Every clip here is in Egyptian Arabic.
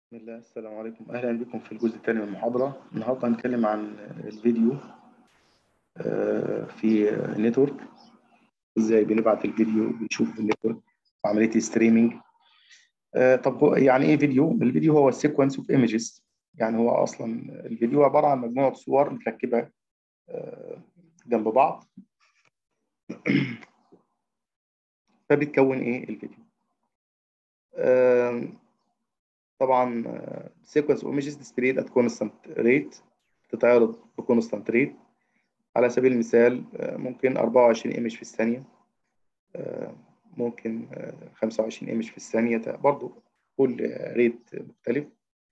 بسم الله السلام عليكم أهلا بكم في الجزء الثاني من المحاضرة النهاردة هنتكلم عن الفيديو آه، في النتورك ازاي بنبعت الفيديو بنشوف النتورك وعملية الستريمينج آه، طب هو يعني ايه فيديو؟ الفيديو هو سيكونس اوف ايمجز يعني هو اصلا الفيديو عبارة عن مجموعة صور متركبة آه، جنب بعض فبتكون ايه الفيديو طبعا sequence of images displayed at constant rate تتعرض بكونستانت ريت على سبيل المثال ممكن 24 ايمج في الثانية ممكن 25 ايمج في الثانية برضو كل ريت مختلف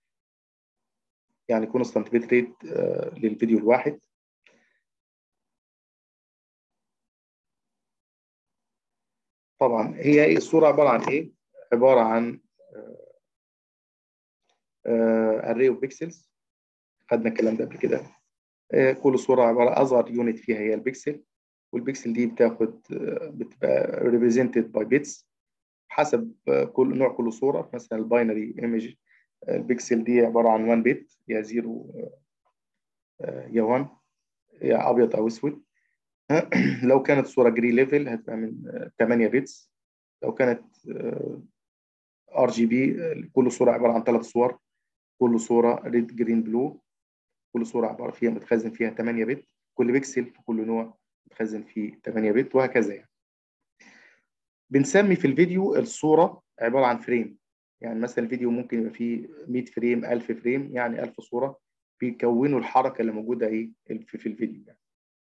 يعني كونستانت بيت ريت للفيديو الواحد طبعا هي الصورة عبارة عن ايه؟ عبارة عن array of pixels خدنا الكلام ده قبل كده كل صورة عبارة أصغر يونت فيها هي البكسل والبكسل دي بتاخد بتبقى represented by bits حسب كل نوع كل صورة مثلا الباينري ايمج البكسل دي عبارة عن 1 بت يا 0 يا 1 يا أبيض أو أسود لو كانت صورة جري ليفل هتبقى من 8 بتس لو كانت ار جي بي كل صورة عبارة عن ثلاث صور كل صورة ريد جرين بلو كل صورة عبارة فيها متخزن فيها 8 بت كل بكسل في كل نوع متخزن فيه 8 بت وهكذا يعني بنسمي في الفيديو الصورة عبارة عن فريم يعني مثلا الفيديو ممكن يبقى فيه 100 فريم 1000 فريم يعني 1000 صورة بيكونوا الحركة اللي موجودة ايه في الفيديو يعني.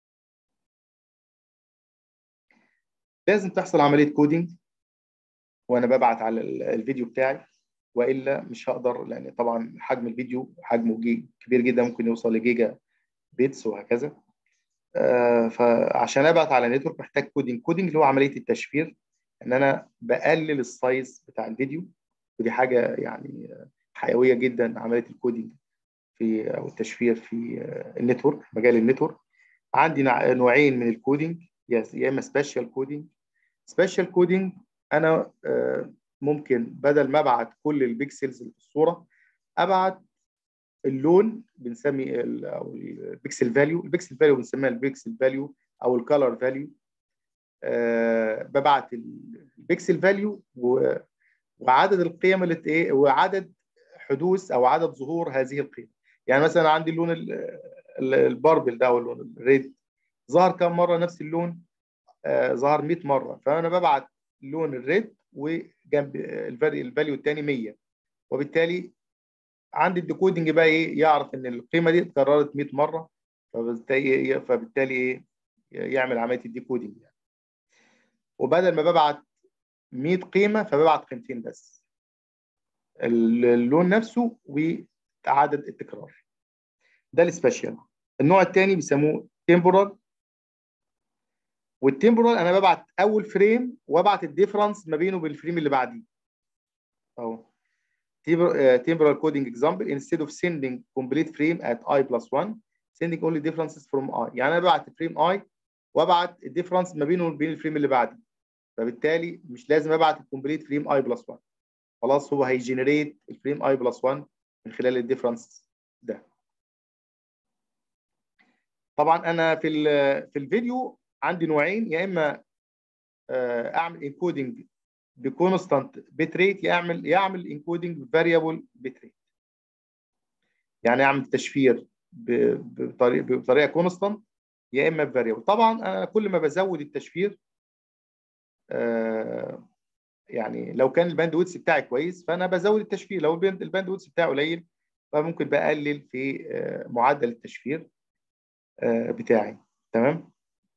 لازم تحصل عملية كودينج وانا ببعت على الفيديو بتاعي والا مش هقدر لان طبعا حجم الفيديو حجمه كبير جدا ممكن يوصل لجيجا بيتس وهكذا آه فعشان ابعت على نتورك محتاج كودينج كودينج اللي هو عمليه التشفير ان انا بقلل السايز بتاع الفيديو ودي حاجه يعني حيويه جدا عمليه الكودينج في او التشفير في النتورك مجال النتورك عندي نوعين من الكودينج يا اما سبيشال كودينج سبيشال كودينج انا ممكن بدل ما ابعت كل البيكسلز اللي في الصوره ابعت اللون بنسمي او البيكسل فاليو البيكسل فاليو بنسميها البيكسل فاليو او الكالر فاليو أه ببعت البيكسل فاليو وعدد القيم اللي ايه وعدد حدوث او عدد ظهور هذه القيم يعني مثلا عندي اللون الباربل ده او اللون الريد ظهر كم مره نفس اللون آه ظهر 100 مره فانا ببعت اللون الريد وجنب الفاليو الثاني 100 وبالتالي عندي الديكودنج بقى ايه يعرف ان القيمه دي اتكررت 100 مره فبالتالي فبالتالي ايه يعمل عمليه الديكودنج يعني وبدل ما ببعت 100 قيمه فببعت قيمتين بس اللون نفسه وعدد التكرار ده السبيشال النوع الثاني بيسموه تمبورال والتمبورال انا ببعت اول فريم وابعت الديفرنس ما بينه وبين الفريم اللي بعديه اهو temporal coding example instead of sending complete frame at i plus 1 sending only differences from i يعني انا ببعت فريم i وابعت الديفرنس ما بينه وبين الفريم اللي بعديه فبالتالي مش لازم ابعت الكومبليت فريم i بلس 1 خلاص هو هيجنريت الفريم i بلس 1 من خلال الديفرنس ده طبعا انا في في الفيديو عندي نوعين يا اما اعمل انكودنج بكونستانت بيت ريت يعمل يعمل انكودنج بفاريبل بيت ريت يعني اعمل تشفير بطريقه بطريقه كونستانت يا اما بفاريبل طبعا انا كل ما بزود التشفير يعني لو كان الباند ويدث بتاعي كويس فانا بزود التشفير لو الباند ويدث بتاعي قليل فممكن بقلل في معدل التشفير بتاعي تمام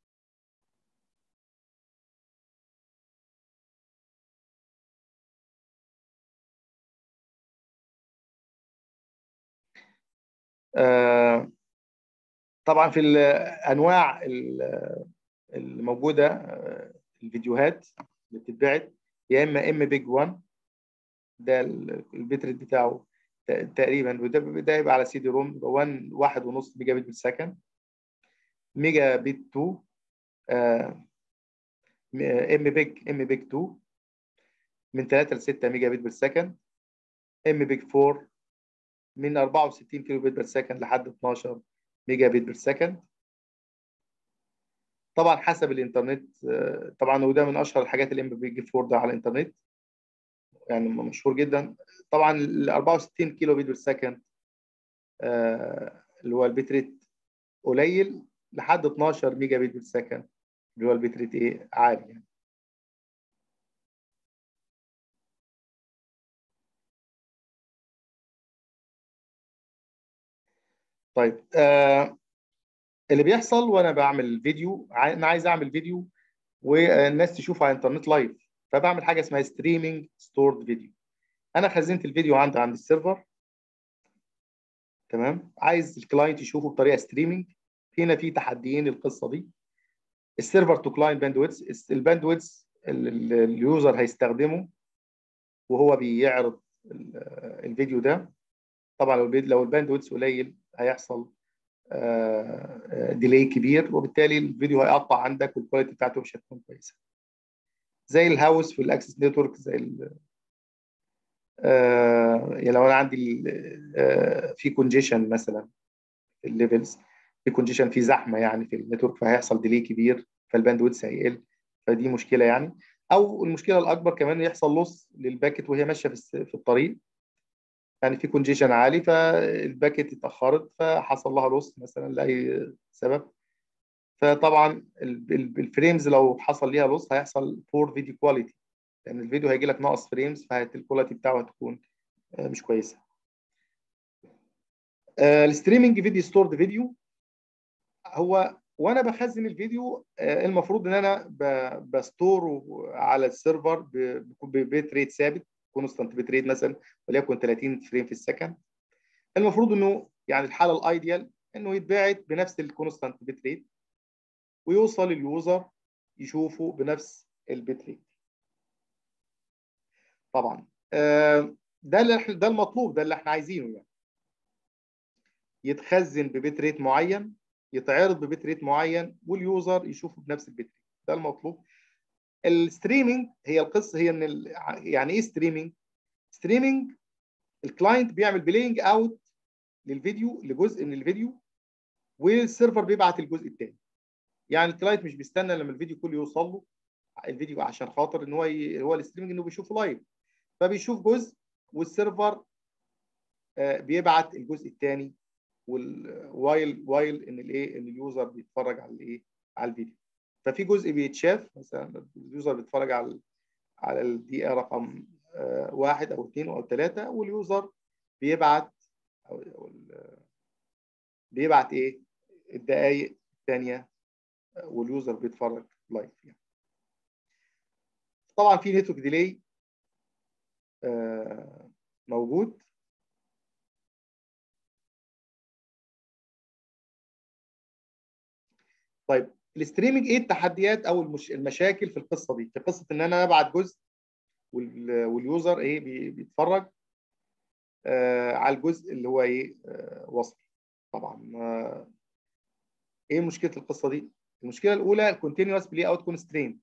آه طبعا في الانواع الموجوده الفيديوهات اللي بتتبعت يا اما ام بيج 1 ده البيتريت بتاعه تقريبا وده ده يبقى على سي دي روم يبقى 1 1 ونص ميجا بت بالسكند ميجا بت 2 ام بيج ام بيج 2 من 3 ل 6 ميجا بت بالسكند ام بيج 4 من 64 كيلو بيت بير سكند لحد 12 ميجا بيت بير سكند طبعا حسب الانترنت طبعا وده من اشهر الحاجات اللي ام بي جي 4 ده على الانترنت يعني مشهور جدا طبعا ال 64 كيلو بيت بير سكند اللي هو البيت ريت قليل لحد 12 ميجا بيت بير سكند اللي هو البيت ريت ايه عالي يعني طيب آه اللي بيحصل وانا بعمل فيديو انا عايز اعمل فيديو والناس تشوفه على الانترنت لايف فبعمل حاجه اسمها ستريمينج ستورد فيديو انا خزنت الفيديو عندي عند السيرفر تمام عايز الكلاينت يشوفه بطريقه ستريمينج هنا في تحديين القصه دي السيرفر تو كلاينت باندويتس الباندويتس اليوزر هيستخدمه وهو بيعرض الفيديو ده طبعا لو لو الباندويتس قليل هيحصل ديلي كبير وبالتالي الفيديو هيقطع عندك والكواليتي بتاعته مش هتكون كويسه زي الهاوس في الاكسس نتورك زي ال آه يعني لو انا عندي آه في كونجيشن مثلا في الليفلز في كونجيشن في زحمه يعني في النتورك فهيحصل ديلي كبير فالباندويتس هيقل فدي مشكله يعني او المشكله الاكبر كمان يحصل لوس للباكت وهي ماشيه في, في الطريق يعني في كونجيشن عالي فالباكت اتاخرت فحصل لها لوس مثلا لاي سبب فطبعا الفريمز لو حصل ليها لوس هيحصل بور فيديو كواليتي لان يعني الفيديو هيجي لك ناقص فريمز فالكواليتي بتاعه هتكون مش كويسه الستريمنج فيديو ستورد فيديو هو وانا بخزن الفيديو المفروض ان انا بستوره على السيرفر ببيت ريت ثابت كونستانت بيت ريت مثلا وليكن 30 فريم في السكند المفروض انه يعني الحاله الايديال انه يتباعت بنفس الكونستانت بيت ريت ويوصل اليوزر يشوفه بنفس البيت ريت طبعا ده اللي ده المطلوب ده اللي احنا عايزينه يعني يتخزن ببيت ريت معين يتعرض ببيت ريت معين واليوزر يشوفه بنفس البيت ريت ده المطلوب الستريمينج هي القصه هي ان ال... يعني ايه ستريمينج ستريمينج الكلاينت بيعمل بلاينج اوت للفيديو لجزء من الفيديو والسيرفر بيبعت الجزء الثاني يعني الكلاينت مش بيستنى لما الفيديو كله يوصل له الفيديو عشان خاطر ان هو ي... هو الستريمينج انه بيشوفه لايف فبيشوف جزء والسيرفر بيبعت الجزء الثاني وايل وايل ان الايه ان اليوزر بيتفرج على الايه على الفيديو ففي جزء بيتشاف مثلا اليوزر بيتفرج على على الدقيقه رقم واحد او اثنين او ثلاثه واليوزر بيبعت أو بيبعت ايه الدقائق الثانيه واليوزر بيتفرج لايف يعني. طبعا في نتورك ديلي موجود طيب الستريمنج ايه التحديات او المش... المشاكل في القصه دي في قصه ان انا ابعت جزء وال... واليوزر ايه بي... بيتفرج آه على الجزء اللي هو ايه آه وصل طبعا آه ايه مشكله القصه دي المشكله الاولى الكونتينوس بلاي اوت كونسترين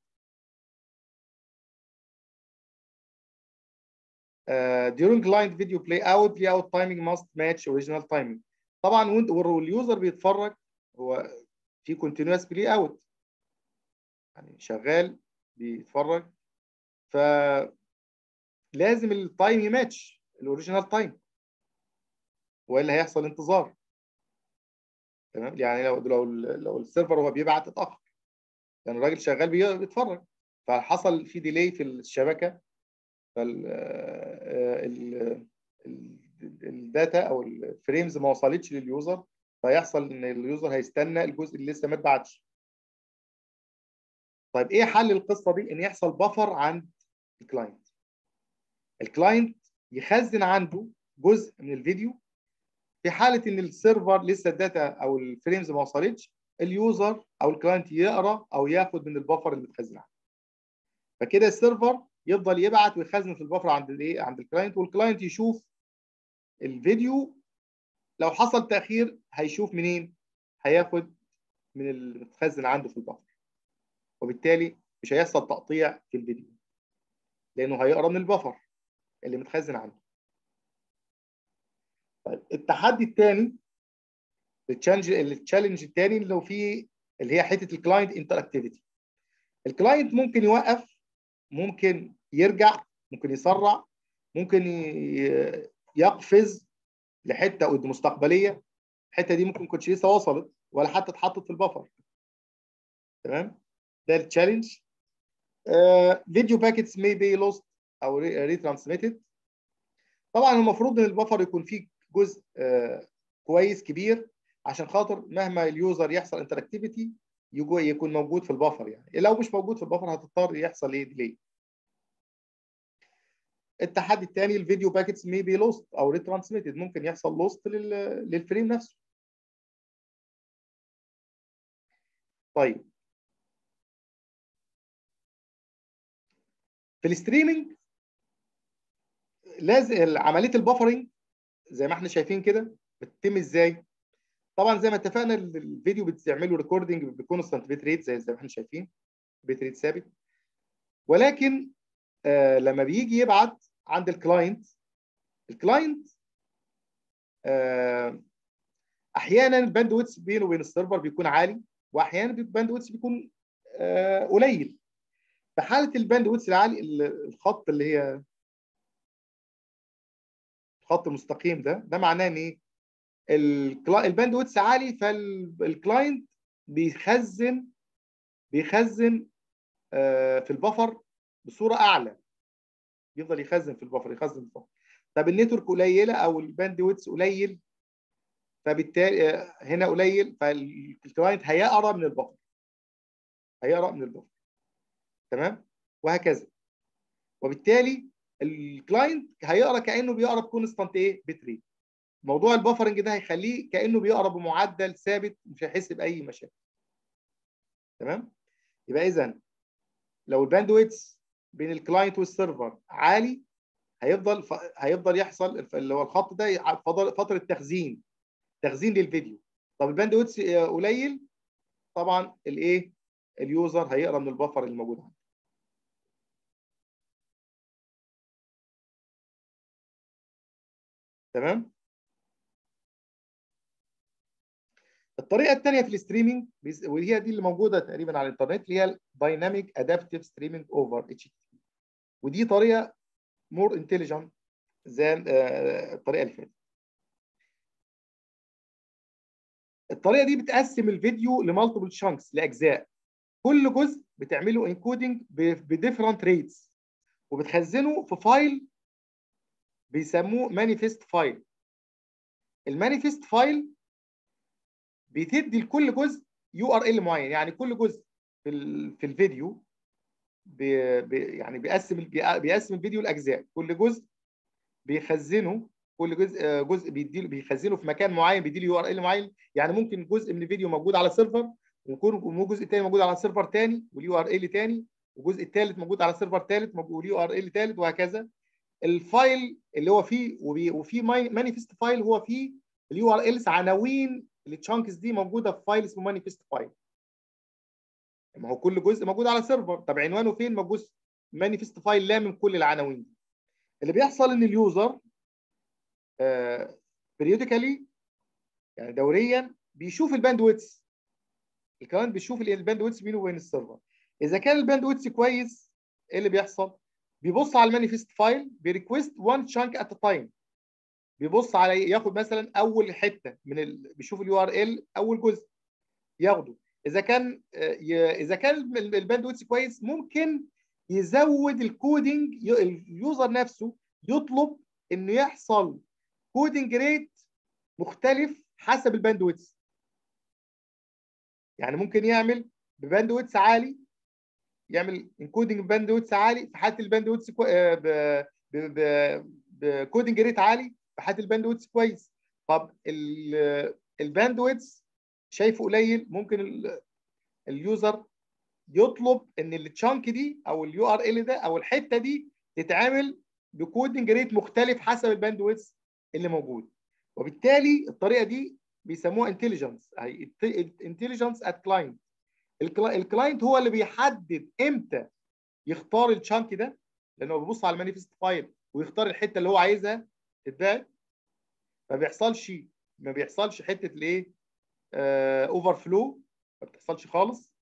during line video play out play out timing must match original timing طبعا واليوزر بيتفرج هو في كونتينوس بلاي اوت يعني شغال بيتفرج ف لازم التايم يماتش الاوريجينال تايم والا هيحصل انتظار تمام يعني لو لو لو السيرفر هو بيبعت اتاخر يعني الراجل شغال بيتفرج فحصل في ديلي في الشبكه فال الداتا او الفريمز ما وصلتش لليوزر فيحصل ان اليوزر هيستنى الجزء اللي لسه ما اتبعتش طيب ايه حل القصه دي ان يحصل بفر عند الكلاينت الكلاينت يخزن عنده جزء من الفيديو في حاله ان السيرفر لسه الداتا او الفريمز ما وصلتش اليوزر او الكلاينت يقرا او ياخد من البفر اللي متخزن عنده فكده السيرفر يفضل يبعت ويخزن في البفر عند الايه عند الكلاينت والكلاينت يشوف الفيديو لو حصل تاخير هيشوف منين هياخد من المتخزن عنده في البفر وبالتالي مش هيحصل تقطيع في الفيديو لانه هيقرا من البفر اللي متخزن عنده طيب التحدي الثاني التشالنج التشالنج الثاني اللي هو فيه اللي هي حته الكلاينت انتراكتيفيتي الكلاينت ممكن يوقف ممكن يرجع ممكن يسرع ممكن يقفز لحته مستقبليه الحته دي ممكن كنتش لسه وصلت ولا حتى اتحطت في البفر تمام ده التشالنج فيديو باكيتس may be lost او ريترانسميتد طبعا المفروض ان البفر يكون فيه جزء uh, كويس كبير عشان خاطر مهما اليوزر يحصل انتراكتيفيتي يكون موجود في البفر يعني لو مش موجود في البفر هتضطر يحصل ايه ديلي التحدي الثاني الفيديو باكيتس مي بي لوست او ريترانسميتد ممكن يحصل لوست للفريم نفسه طيب في الستريمنج لازم عمليه البفرنج زي ما احنا شايفين كده بتتم ازاي طبعا زي ما اتفقنا الفيديو بتعمله ريكوردنج بكونستانت بيت ريت زي زي ما احنا شايفين بيت ريت ثابت ولكن آه لما بيجي يبعت عند الكلاينت الكلاينت آه احيانا الباند ويتس بينه وبين السيرفر بيكون عالي واحيانا الباند ويتس بيكون آه قليل في حاله الباند ويتس العالي الخط اللي هي الخط المستقيم ده ده معناه ان ايه الباند ويتس عالي فالكلاينت بيخزن بيخزن آه في البفر بصوره اعلى يفضل يخزن في البفر يخزن في البفر طب النتورك قليله او الباند ويتس قليل فبالتالي هنا قليل فالكلاينت هيقرا من البفر هيقرا من البفر تمام وهكذا وبالتالي الكلاينت هيقرا كانه بيقرا بكونستانت ايه بت ريت موضوع البفرنج ده هيخليه كانه بيقرا بمعدل ثابت مش هيحس باي مشاكل تمام يبقى اذا لو الباند ويتس بين الكلاينت والسيرفر عالي هيفضل ف... هيفضل يحصل اللي هو الخط ده فتره تخزين تخزين للفيديو طب الباند ويتس قليل طبعا الايه اليوزر هيقرا من البفر اللي موجود عنده تمام الطريقه الثانيه في الستريمنج وهي دي اللي موجوده تقريبا على الانترنت اللي هي دايناميك ادابتيف ستريمنج اوفر اتش تي ودي طريقه مور انتليجنت زي الطريقه اللي فاتت الطريقه دي بتقسم الفيديو لمالتيبل شانكس لاجزاء كل جزء بتعمله انكودنج بديفرنت ريتس وبتخزنه في فايل بيسموه مانيفيست فايل المانيفيست فايل بتدي لكل جزء يو ار ال معين يعني كل جزء في في الفيديو بي بي يعني بيقسم بيقسم الفيديو لاجزاء كل جزء بيخزنه كل جزء جزء بيدي بيخزنه في مكان معين بيدي له يو ار ال معين يعني ممكن جزء من الفيديو موجود على سيرفر ويكون جزء تاني موجود على سيرفر تاني واليو ار ال تاني والجزء الثالث موجود على سيرفر ثالث واليو ار ال ثالث وهكذا الفايل اللي هو فيه وفي مانيفست فايل هو فيه اليو ار الز عناوين التشانكس دي موجوده في فايل اسمه مانيفست فايل ما هو كل جزء موجود على سيرفر طب عنوانه فين موجود مانيفست فايل لامم كل العناوين دي اللي بيحصل ان اليوزر بريوديكالي يعني دوريا بيشوف الباند ويتس الكلاينت بيشوف الباند ويتس بينه وبين السيرفر اذا كان الباند ويتس كويس ايه اللي بيحصل بيبص على المانيفست فايل بيريكويست وان شانك ات تايم بيبص على ياخد مثلا اول حته من ال... بيشوف اليو ار ال اول جزء ياخده اذا كان اذا كان الباند ويتس كويس ممكن يزود الكودينج اليوزر نفسه يطلب انه يحصل كودينج ريت مختلف حسب الباند ويتس يعني ممكن يعمل بباند ويتس عالي يعمل انكودنج باند ويتس عالي في حاله الباند ويتس كو... بكودنج ريت عالي في حاله الباند ويتس كويس طب الباند ويتس شايفه قليل ممكن اليوزر يطلب ان التشانك دي او اليو ار ال ده او الحته دي تتعامل بكودنج ريت مختلف حسب الباند ويتس اللي موجود وبالتالي الطريقه دي بيسموها انتليجنس انتليجنس ات كلاينت الكلاينت هو اللي بيحدد امتى يختار الشانك ده لانه بيبص على المانيفست فايل ويختار الحته اللي هو عايزها تتباع ما بيحصلش ما بيحصلش حته الايه اوفر فلو ما بتحصلش خالص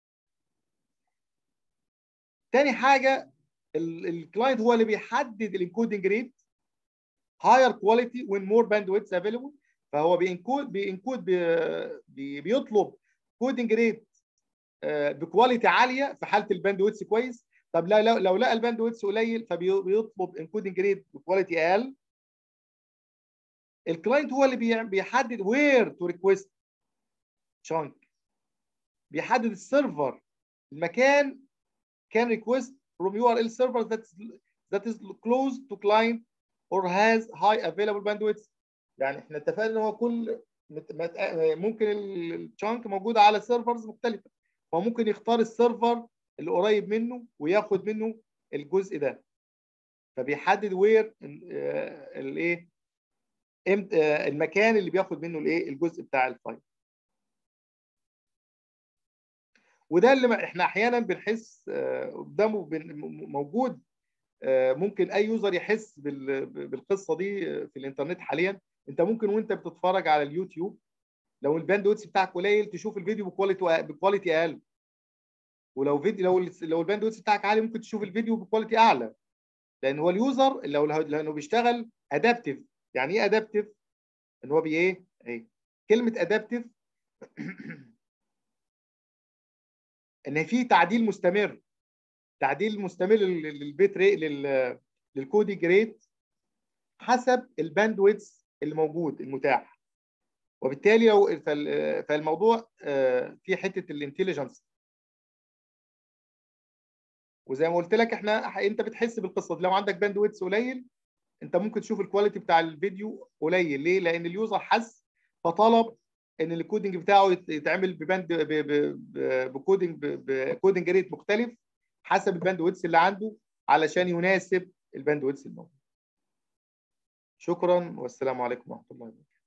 تاني حاجه الكلاينت هو اللي بيحدد الانكودنج ريت higher quality when more bandwidth available فهو بينكود بينكود بي بيطلب كودنج ريت بكواليتي عاليه في حاله الباندويتس كويس طب لا لو, لو لقى الباندويتس قليل فبيطلب انكودنج ريت بكواليتي اقل الكلاينت هو اللي بيحدد وير تو ريكويست chunk بيحدد السيرفر المكان can request from URL server that is, that is close to client or has high available bandwidth يعني احنا اتفقنا ان هو كل ممكن الشانك موجوده على سيرفرز مختلفه فممكن يختار السيرفر اللي قريب منه وياخد منه الجزء ده فبيحدد وير الايه المكان اللي بياخد منه الايه الجزء بتاع الفايل وده اللي احنا احيانا بنحس قدامه موجود ممكن اي يوزر يحس بالقصه دي في الانترنت حاليا انت ممكن وانت بتتفرج على اليوتيوب لو الباندويتس بتاعك قليل تشوف الفيديو بكواليتي بكواليتي اقل ولو فيديو لو لو الباندويتس بتاعك عالي ممكن تشوف الفيديو بكواليتي اعلى لان هو اليوزر لو لانه بيشتغل ادابتيف يعني ايه ادابتيف ان هو بي ايه ايه كلمه ادابتيف ان في تعديل مستمر تعديل مستمر للبيت ريت للكودينج ريت حسب الباندويتس الموجود المتاح وبالتالي لو فالموضوع في حته الانتليجنس وزي ما قلت لك احنا انت بتحس بالقصه دي لو عندك باندويتس قليل انت ممكن تشوف الكواليتي بتاع الفيديو قليل ليه؟ لان اليوزر حس فطلب ان الكودنج بتاعه يتعمل بباند بكودنج بكودنج ريت مختلف حسب الباندويتس اللي عنده علشان يناسب الباندويتس الموجود. شكرا والسلام عليكم ورحمه الله وبركاته.